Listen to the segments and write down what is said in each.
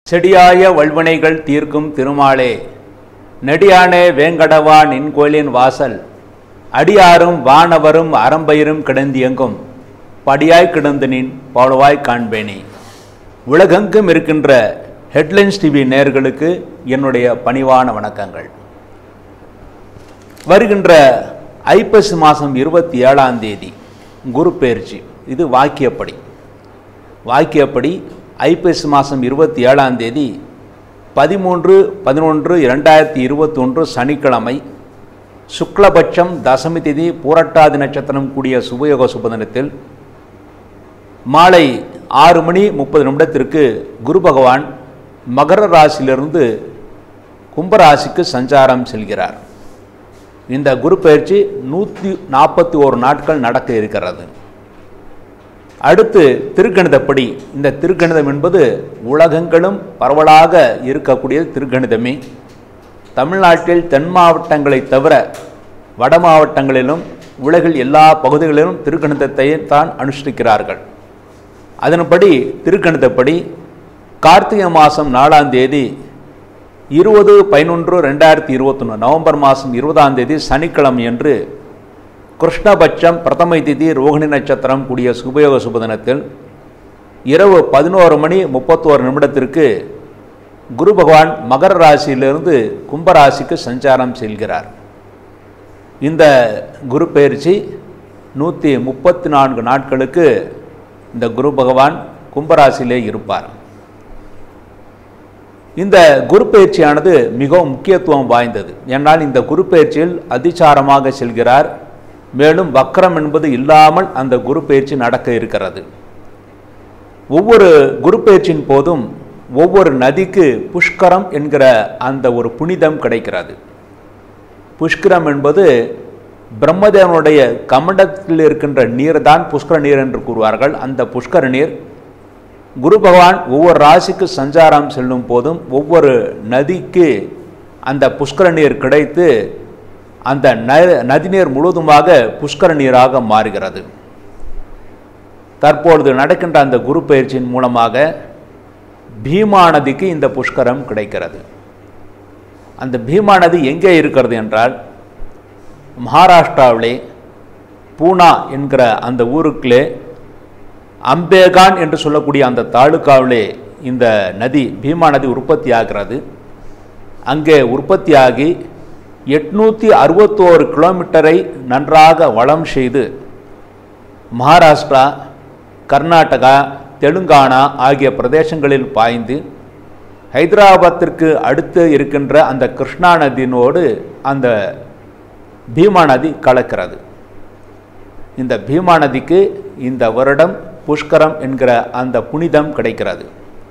செடியாய வல்வினைகள் தீர்க்கும் திருமாலே நெடியானே வேங்கடவா நின் கோயிலின் வாசல் அடியாரும் வானவரும் அறம்பயிரும் கிடந்தியங்கும் படியாய் கிடந்து நின் பவளவாய் காண்பேனே உலகெங்கும் இருக்கின்ற ஹெட்லைன்ஸ் டிவி நேயர்களுக்கு என்னுடைய பணிவான வணக்கங்கள் வருகின்ற ஐப்பசி மாதம் இருபத்தி ஏழாம் தேதி குரு பெயர்ச்சி இது வாக்கியப்படி வாக்கியப்படி ஐப்பசி மாதம் இருபத்தி ஏழாம் தேதி பதிமூன்று பதினொன்று இரண்டாயிரத்தி இருபத்தொன்று சனிக்கிழமை சுக்லபட்சம் தசமி திதி பூரட்டாதி நட்சத்திரம் கூடிய சுபயோக சுபதினத்தில் மாலை ஆறு மணி முப்பது நிமிடத்திற்கு குரு பகவான் மகர ராசியிலிருந்து கும்பராசிக்கு சஞ்சாரம் செல்கிறார் இந்த குரு பயிற்சி நூற்றி நாற்பத்தி ஓரு நாட்கள் நடக்க இருக்கிறது அடுத்து திருக்கணிதப்படி இந்த திருக்கணிதம் என்பது உலகங்களும் பரவலாக இருக்கக்கூடிய திருக்கணிதமே தமிழ்நாட்டில் தென் மாவட்டங்களை தவிர வட மாவட்டங்களிலும் உலகில் எல்லா பகுதிகளிலும் திருக்கணிதத்தை தான் அனுஷ்டிக்கிறார்கள் அதன்படி திருக்கணிதப்படி கார்த்திகை மாதம் நாலாம் தேதி இருபது பதினொன்று ரெண்டாயிரத்தி இருபத்தொன்று நவம்பர் மாதம் இருபதாம் தேதி சனிக்கிழமை என்று கிருஷ்ணபட்சம் பிரதமை திதி ரோகிணி நட்சத்திரம் கூடிய சுபயோக சுபதினத்தில் இரவு பதினோரு மணி முப்பத்தோரு நிமிடத்திற்கு குரு பகவான் மகர ராசியிலிருந்து கும்பராசிக்கு சஞ்சாரம் செல்கிறார் இந்த குரு பயிற்சி நூற்றி முப்பத்தி நான்கு நாட்களுக்கு இந்த குரு பகவான் கும்பராசியிலே இருப்பார் இந்த குரு பயிற்சியானது மிகவும் முக்கியத்துவம் வாய்ந்தது ஏன்னால் இந்த குரு பயிற்சியில் அதிசாரமாக செல்கிறார் மேலும் வக்கரம் என்பது இல்லாமல் அந்த குரு பயிற்சி நடக்க இருக்கிறது ஒவ்வொரு குரு பயிற்சியின் போதும் ஒவ்வொரு நதிக்கு புஷ்கரம் என்கிற அந்த ஒரு புனிதம் கிடைக்கிறது புஷ்கரம் என்பது பிரம்மதேவனுடைய கமண்டத்தில் இருக்கின்ற நீர் தான் புஷ்கர நீர் என்று கூறுவார்கள் அந்த புஷ்கர நீர் குரு பகவான் ஒவ்வொரு ராசிக்கு சஞ்சாரம் செல்லும் போதும் ஒவ்வொரு நதிக்கு அந்த புஷ்கர நீர் கிடைத்து அந்த நதிநீர் முழுவதுமாக புஷ்கர நீராக மாறுகிறது தற்பொழுது நடக்கின்ற அந்த குரு பயிற்சியின் மூலமாக பீமா நதிக்கு இந்த புஷ்கரம் கிடைக்கிறது அந்த பீமா நதி எங்கே இருக்கிறது என்றால் மகாராஷ்டிராவிலே பூனா என்கிற அந்த ஊருக்குள்ளே அம்பேகான் என்று சொல்லக்கூடிய அந்த தாலுக்காவிலே இந்த நதி பீமா நதி உற்பத்தி ஆகிறது அங்கே உற்பத்தியாகி எட்நூற்றி அறுபத்தோரு கிலோமீட்டரை நன்றாக வளம் செய்து மகாராஷ்டிரா கர்நாடகா தெலுங்கானா ஆகிய பிரதேசங்களில் பாய்ந்து ஹைதராபாத்திற்கு அடுத்து இருக்கின்ற அந்த கிருஷ்ணா நதியினோடு அந்த பீமா நதி கலக்கிறது இந்த பீமா நதிக்கு இந்த வருடம் புஷ்கரம் என்கிற அந்த புனிதம் கிடைக்கிறது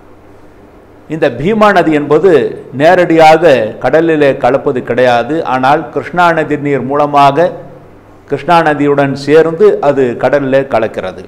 இந்த பீமா நதி என்பது நேரடியாக கடலிலே கலப்பது கிடையாது ஆனால் கிருஷ்ணா நதி நீர் மூலமாக கிருஷ்ணா நதியுடன் சேர்ந்து அது கடலில் கலக்கிறது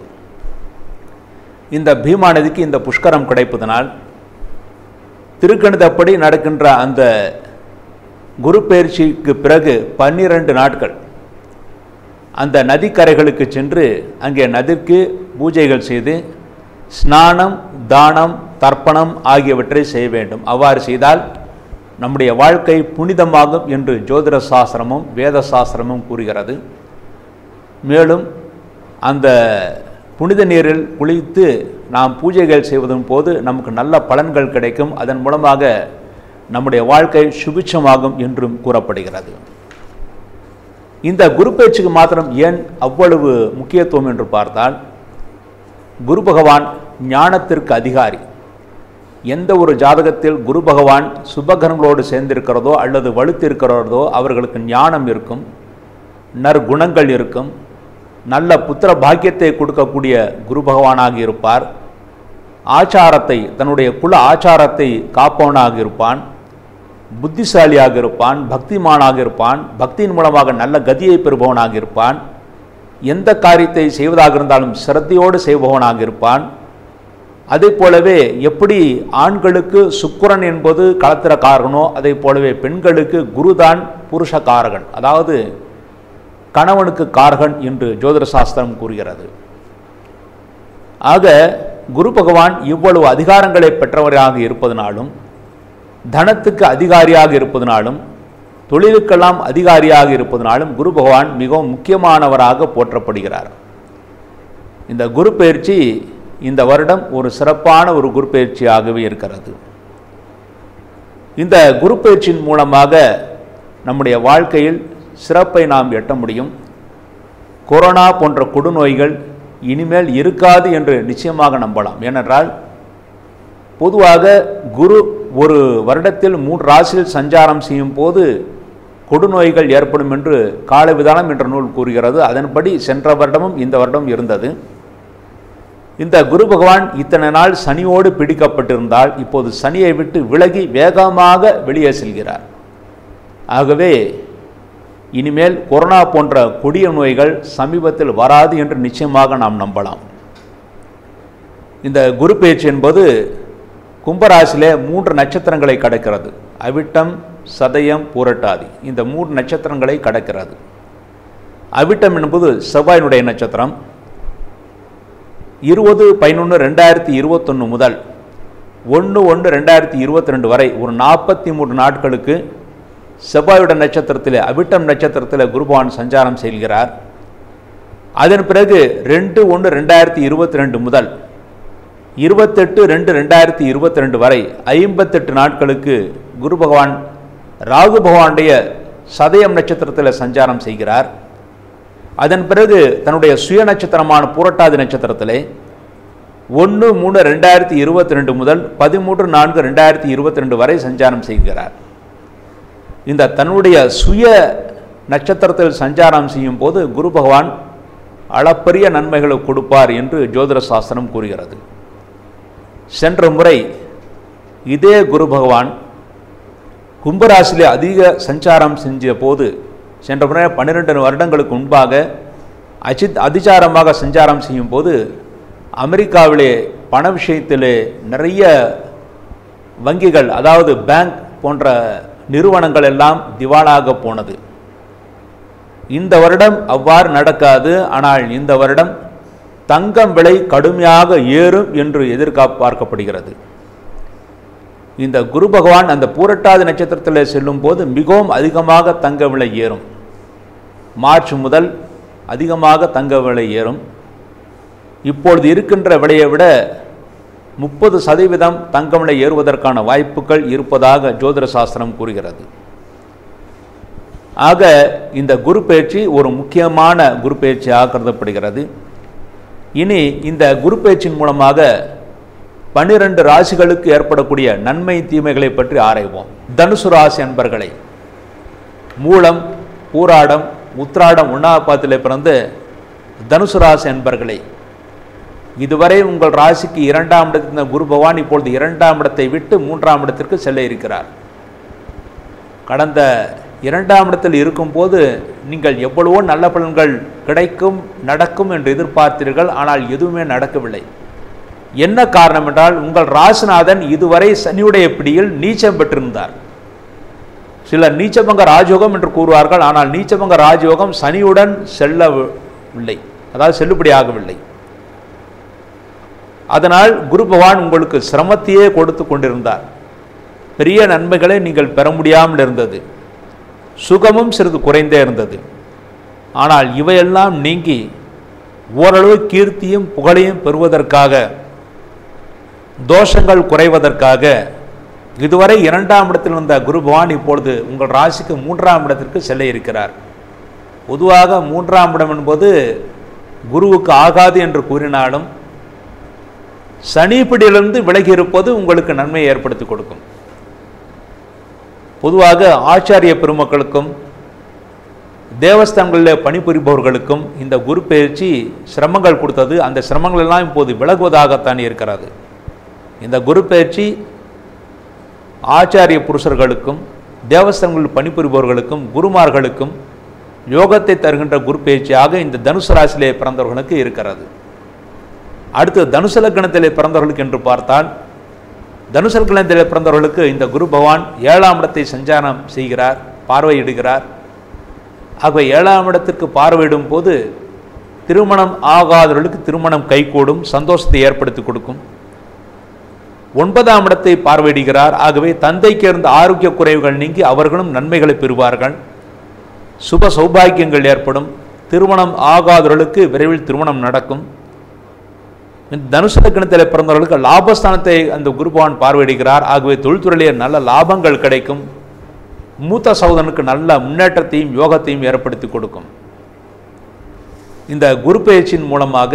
இந்த பீமா நதிக்கு இந்த புஷ்கரம் கிடைப்பதனால் திருக்கணிதப்படி நடக்கின்ற அந்த குரு பயிற்சிக்கு பிறகு பன்னிரண்டு நாட்கள் அந்த நதிக்கரைகளுக்கு சென்று அங்கே நதிக்கு பூஜைகள் செய்து ஸ்நானம் தானம் தர்ப்பணம் ஆகியவற்றை செய்ய வேண்டும் அவ்வாறு செய்தால் நம்முடைய வாழ்க்கை புனிதமாகும் என்று ஜோதிட சாஸ்திரமும் வேத சாஸ்திரமும் கூறுகிறது மேலும் அந்த புனித நீரில் குளித்து நாம் பூஜைகள் செய்வதன் போது நமக்கு நல்ல பலன்கள் கிடைக்கும் அதன் மூலமாக நம்முடைய வாழ்க்கை சுபிட்சமாகும் என்றும் கூறப்படுகிறது இந்த குரு பயிற்சிக்கு மாத்திரம் ஏன் அவ்வளவு முக்கியத்துவம் என்று பார்த்தால் குரு பகவான் ஞானத்திற்கு அதிகாரி எந்த ஒரு ஜாதகத்தில் குரு பகவான் சுபகரங்களோடு சேர்ந்திருக்கிறதோ அல்லது வலுத்திருக்கிறதோ அவர்களுக்கு ஞானம் இருக்கும் நற்குணங்கள் இருக்கும் நல்ல புத்திர பாக்கியத்தை கொடுக்கக்கூடிய குரு பகவானாக இருப்பார் ஆச்சாரத்தை தன்னுடைய குல ஆச்சாரத்தை காப்பவனாக இருப்பான் புத்திசாலியாக இருப்பான் பக்திமானாக இருப்பான் பக்தியின் மூலமாக நல்ல கதியை பெறுபவனாக இருப்பான் எந்த காரியத்தை செய்வதாக இருந்தாலும் சிரத்தையோடு செய்பவனாக இருப்பான் அதே போலவே எப்படி ஆண்களுக்கு சுக்கிரன் என்பது களத்திர காரகனோ அதே போலவே பெண்களுக்கு குருதான் புருஷ காரகன் அதாவது கணவனுக்கு காரகன் என்று ஜோதிட சாஸ்திரம் கூறுகிறது ஆக குரு பகவான் இவ்வளவு அதிகாரங்களை பெற்றவராக இருப்பதனாலும் தனத்துக்கு அதிகாரியாக இருப்பதனாலும் தொழிலுக்கெல்லாம் அதிகாரியாக இருப்பதனாலும் குரு பகவான் மிகவும் முக்கியமானவராக போற்றப்படுகிறார் இந்த குரு பயிற்சி இந்த வருடம் ஒரு சிறப்பான ஒரு குரு பயிற்சியாகவே இருக்கிறது இந்த குரு பயிற்சியின் மூலமாக நம்முடைய வாழ்க்கையில் சிறப்பை நாம் எட்ட முடியும் கொரோனா போன்ற கொடுநோய்கள் இனிமேல் இருக்காது என்று நிச்சயமாக நம்பலாம் ஏனென்றால் பொதுவாக குரு ஒரு வருடத்தில் மூன்று ராசியில் சஞ்சாரம் செய்யும் போது கொடுநோய்கள் ஏற்படும் என்று காலவிதானம் என்ற நூல் கூறுகிறது அதன்படி சென்ற வருடமும் இந்த வருடம் இருந்தது இந்த குரு பகவான் இத்தனை நாள் சனியோடு பிடிக்கப்பட்டிருந்தால் இப்போது சனியை விட்டு விலகி வேகமாக வெளியே செல்கிறார் ஆகவே இனிமேல் கொரோனா போன்ற கொடிய நோய்கள் சமீபத்தில் வராது என்று நிச்சயமாக நாம் நம்பலாம் இந்த குரு பேச்சு என்பது கும்பராசியிலே மூன்று நட்சத்திரங்களை கடக்கிறது அவிட்டம் சதயம் பூரட்டாதி இந்த மூன்று நட்சத்திரங்களை கடக்கிறது அவிட்டம் என்பது செவ்வாயினுடைய நட்சத்திரம் இருபது பதினொன்று ரெண்டாயிரத்தி இருபத்தொன்று முதல் ஒன்று ஒன்று ரெண்டாயிரத்தி இருபத்தி ரெண்டு வரை ஒரு நாற்பத்தி மூன்று நாட்களுக்கு செவ்வாயுட நட்சத்திரத்தில் அவிட்டம் நட்சத்திரத்தில் குருபவான் சஞ்சாரம் செய்கிறார் அதன் பிறகு ரெண்டு ஒன்று ரெண்டாயிரத்தி இருபத்தி ரெண்டு முதல் இருபத்தெட்டு ரெண்டு ரெண்டாயிரத்தி இருபத்தி ரெண்டு வரை ஐம்பத்தெட்டு நாட்களுக்கு குரு பகவான் ராகு பகவானுடைய சதயம் நட்சத்திரத்தில் சஞ்சாரம் செய்கிறார் அதன் பிறகு தன்னுடைய சுய நட்சத்திரமான புரட்டாதி நட்சத்திரத்திலே ஒன்று மூணு ரெண்டாயிரத்தி இருபத்தி ரெண்டு முதல் பதிமூன்று நான்கு ரெண்டாயிரத்தி இருபத்தி ரெண்டு வரை சஞ்சாரம் செய்கிறார் இந்த தன்னுடைய சுய நட்சத்திரத்தில் சஞ்சாரம் செய்யும் போது குரு பகவான் அளப்பரிய நன்மைகளை கொடுப்பார் என்று ஜோதிட சாஸ்திரம் கூறுகிறது சென்ற முறை இதே குரு பகவான் கும்பராசியிலே அதிக சஞ்சாரம் செஞ்ச போது சென்ற முறை பன்னிரெண்டு வருடங்களுக்கு முன்பாக அஜித் அதிசாரமாக சஞ்சாரம் செய்யும் போது அமெரிக்காவிலே பண விஷயத்திலே நிறைய வங்கிகள் அதாவது பேங்க் போன்ற நிறுவனங்கள் எல்லாம் திவாலாக போனது இந்த வருடம் அவ்வாறு நடக்காது ஆனால் இந்த வருடம் தங்கம் விலை கடுமையாக ஏறும் என்று எதிர்பார்க்கப்படுகிறது இந்த குரு பகவான் அந்த பூரட்டாதி நட்சத்திரத்தில் செல்லும் போது மிகவும் அதிகமாக தங்க விலை ஏறும் மார்ச் முதல் அதிகமாக தங்க விலை ஏறும் இப்பொழுது இருக்கின்ற விலையை விட முப்பது சதவீதம் தங்க விலை ஏறுவதற்கான வாய்ப்புகள் இருப்பதாக ஜோதிட சாஸ்திரம் கூறுகிறது ஆக இந்த குரு பயிற்சி ஒரு முக்கியமான குரு பயிற்சியாக கருதப்படுகிறது இனி இந்த குரு பயிற்சியின் மூலமாக பன்னிரண்டு ராசிகளுக்கு ஏற்படக்கூடிய நன்மை தீமைகளை பற்றி ஆராய்வோம் தனுசு ராசி அன்பர்களை மூலம் பூராடம் உத்ராடம் உண்ணாபாத்தில் பிறந்த தனுசு ராசி அன்பர்களை இதுவரை உங்கள் ராசிக்கு இரண்டாம் இடத்தில் இருந்த குரு பகவான் இப்பொழுது இரண்டாம் இடத்தை விட்டு மூன்றாம் இடத்திற்கு செல்ல இருக்கிறார் கடந்த இரண்டாம் இடத்தில் இருக்கும்போது நீங்கள் எவ்வளவோ நல்ல பலன்கள் கிடைக்கும் நடக்கும் என்று எதிர்பார்த்தீர்கள் ஆனால் எதுவுமே நடக்கவில்லை என்ன காரணம் என்றால் உங்கள் ராசிநாதன் இதுவரை சனியுடைய பிடியில் நீச்சம் பெற்றிருந்தார் சிலர் நீச்சபங்க ராஜயோகம் என்று கூறுவார்கள் ஆனால் நீச்சபங்க ராஜயோகம் சனியுடன் செல்லவில்லை அதாவது செல்லுபடியாகவில்லை அதனால் குரு பகவான் உங்களுக்கு சிரமத்தையே கொடுத்து கொண்டிருந்தார் பெரிய நன்மைகளை நீங்கள் பெற முடியாமல் இருந்தது சுகமும் சிறிது குறைந்தே இருந்தது ஆனால் இவையெல்லாம் நீங்கி ஓரளவு கீர்த்தியும் புகழையும் பெறுவதற்காக தோஷங்கள் குறைவதற்காக இதுவரை இரண்டாம் இடத்தில் இருந்த குரு பகவான் இப்பொழுது உங்கள் ராசிக்கு மூன்றாம் இடத்திற்கு செல்ல இருக்கிறார் பொதுவாக மூன்றாம் இடம் என்பது குருவுக்கு ஆகாது என்று கூறினாலும் சனிப்பிடியிலிருந்து விலகி இருப்பது உங்களுக்கு நன்மையை ஏற்படுத்தி கொடுக்கும் பொதுவாக ஆச்சாரிய பெருமக்களுக்கும் தேவஸ்தானங்களில் பணிபுரிபவர்களுக்கும் இந்த குரு பயிற்சி சிரமங்கள் கொடுத்தது அந்த சிரமங்கள் எல்லாம் இப்போது விலகுவதாகத்தான் இருக்கிறது இந்த குரு பயிற்சி ஆச்சாரிய புருஷர்களுக்கும் தேவஸ்தானங்களில் பணிபுரிபவர்களுக்கும் குருமார்களுக்கும் யோகத்தை தருகின்ற குரு பயிற்சியாக இந்த தனுசு ராசியிலே பிறந்தவர்களுக்கு இருக்கிறது அடுத்து தனுசு லக்னத்திலே பிறந்தவர்களுக்கு என்று பார்த்தால் தனுசு லக்னத்திலே பிறந்தவர்களுக்கு இந்த குரு பகவான் ஏழாம் இடத்தை சஞ்சாரம் செய்கிறார் பார்வையிடுகிறார் ஆகவே ஏழாம் இடத்திற்கு பார்வையிடும் போது திருமணம் ஆகாதவர்களுக்கு திருமணம் கைகூடும் சந்தோஷத்தை ஏற்படுத்தி கொடுக்கும் ஒன்பதாம் இடத்தை பார்வையிடுகிறார் ஆகவே தந்தைக்கு இருந்த ஆரோக்கிய குறைவுகள் நீங்கி அவர்களும் நன்மைகளை பெறுவார்கள் சுப சௌபாக்கியங்கள் ஏற்படும் திருமணம் ஆகாதவர்களுக்கு விரைவில் திருமணம் நடக்கும் இந்த தனுசு லக்னத்தில் பிறந்தவர்களுக்கு லாபஸ்தானத்தை அந்த குருபவான் பார்வையிடுகிறார் ஆகவே தொழில்துறையிலே நல்ல லாபங்கள் கிடைக்கும் மூத்த சகோதரனுக்கு நல்ல முன்னேற்றத்தையும் யோகத்தையும் ஏற்படுத்தி கொடுக்கும் இந்த குரு பயிற்சியின் மூலமாக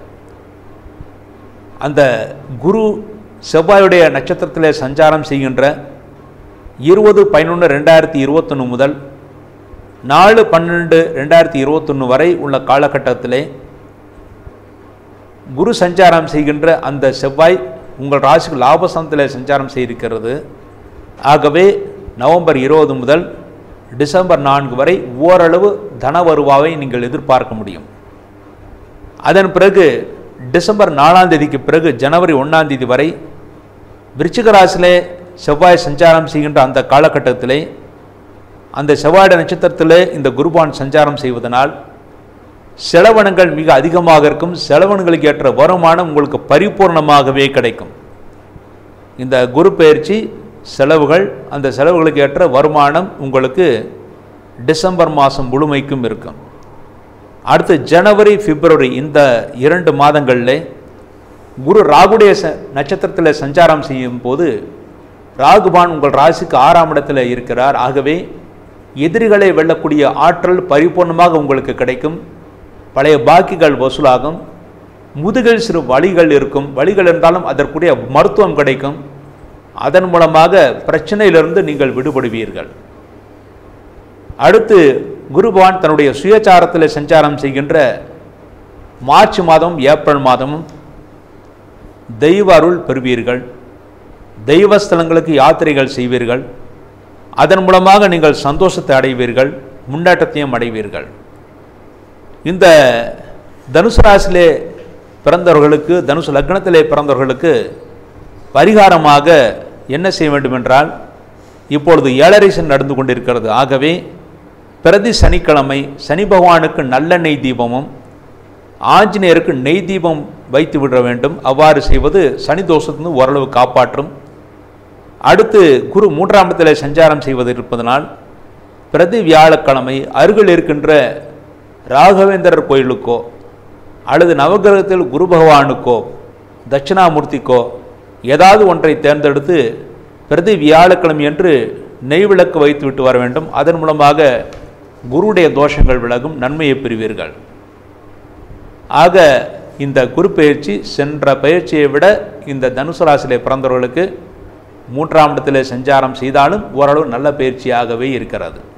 அந்த குரு செவ்வாயுடைய நட்சத்திரத்திலே சஞ்சாரம் செய்கின்ற இருபது பதினொன்று ரெண்டாயிரத்தி இருபத்தொன்று முதல் நாலு பன்னெண்டு ரெண்டாயிரத்தி இருபத்தொன்று வரை உள்ள காலகட்டத்திலே குரு சஞ்சாரம் செய்கின்ற அந்த செவ்வாய் உங்கள் ராசிக்கு லாபஸ்தானத்தில் சஞ்சாரம் செய்திருக்கிறது ஆகவே நவம்பர் இருபது முதல் டிசம்பர் நான்கு வரை ஓரளவு தன வருவாவை நீங்கள் எதிர்பார்க்க முடியும் அதன் பிறகு டிசம்பர் நாலாம் தேதிக்கு பிறகு ஜனவரி ஒன்றாம் தேதி வரை விருச்சிக ராசியிலே செவ்வாய் சஞ்சாரம் செய்கின்ற அந்த காலகட்டத்திலே அந்த செவ்வாய் நட்சத்திரத்திலே இந்த குருபான் சஞ்சாரம் செய்வதனால் செலவனங்கள் மிக அதிகமாக இருக்கும் செலவனங்களுக்கு ஏற்ற வருமானம் உங்களுக்கு பரிபூர்ணமாகவே கிடைக்கும் இந்த குரு பயிற்சி செலவுகள் அந்த செலவுகளுக்கு ஏற்ற வருமானம் உங்களுக்கு டிசம்பர் மாதம் முழுமைக்கும் இருக்கும் அடுத்து ஜனவரி பிப்ரவரி இந்த இரண்டு மாதங்களில் குரு ராகுடைய ச நட்சத்திரத்தில் சஞ்சாரம் செய்யும் போது ராகுபான் உங்கள் ராசிக்கு ஆறாம் இடத்தில் இருக்கிறார் ஆகவே எதிரிகளை வெல்லக்கூடிய ஆற்றல் பரிபூர்ணமாக உங்களுக்கு கிடைக்கும் பழைய பாக்கிகள் வசூலாகும் முதுகில் சிறு வழிகள் இருக்கும் வழிகள் இருந்தாலும் அதற்குரிய மருத்துவம் கிடைக்கும் அதன் மூலமாக பிரச்சனையிலிருந்து நீங்கள் விடுபடுவீர்கள் அடுத்து குருபவான் தன்னுடைய சுயச்சாரத்தில் சஞ்சாரம் செய்கின்ற மார்ச் மாதம் ஏப்ரல் மாதமும் தெய்வ அருள் பெறுவீர்கள் தெய்வ ஸ்தலங்களுக்கு யாத்திரைகள் செய்வீர்கள் அதன் மூலமாக நீங்கள் சந்தோஷத்தை அடைவீர்கள் முன்னேற்றத்தையும் அடைவீர்கள் இந்த தனுசு ராசியிலே பிறந்தவர்களுக்கு தனுசு லக்னத்திலே பிறந்தவர்களுக்கு பரிகாரமாக என்ன செய்ய வேண்டும் என்றால் இப்பொழுது ஏழரை சனி நடந்து கொண்டிருக்கிறது ஆகவே பிரதி சனிக்கிழமை சனி பகவானுக்கு நல்லெண்ணெய் தீபமும் ஆஞ்சநேயருக்கு நெய் தீபம் வைத்து விட வேண்டும் அவ்வாறு செய்வது சனி தோஷத்திலிருந்து ஓரளவு காப்பாற்றும் அடுத்து குரு மூன்றாம் இடத்தில் சஞ்சாரம் செய்வது இருப்பதனால் பிரதி வியாழக்கிழமை அருகில் இருக்கின்ற ராகவேந்திரர் கோயிலுக்கோ அல்லது நவகிரகத்தில் குரு பகவானுக்கோ தட்சிணாமூர்த்திக்கோ ஏதாவது ஒன்றை தேர்ந்தெடுத்து பிரதி வியாழக்கிழமை என்று நெய் விளக்கு வைத்து விட்டு வர வேண்டும் அதன் மூலமாக குருடைய தோஷங்கள் விலகும் நன்மையை பெறுவீர்கள் ஆக இந்த குரு பயிற்சி சென்ற பயிற்சியை விட இந்த தனுசு ராசியிலே பிறந்தவர்களுக்கு மூன்றாம் இடத்திலே சஞ்சாரம் செய்தாலும் ஓரளவு நல்ல பயிற்சியாகவே இருக்கிறது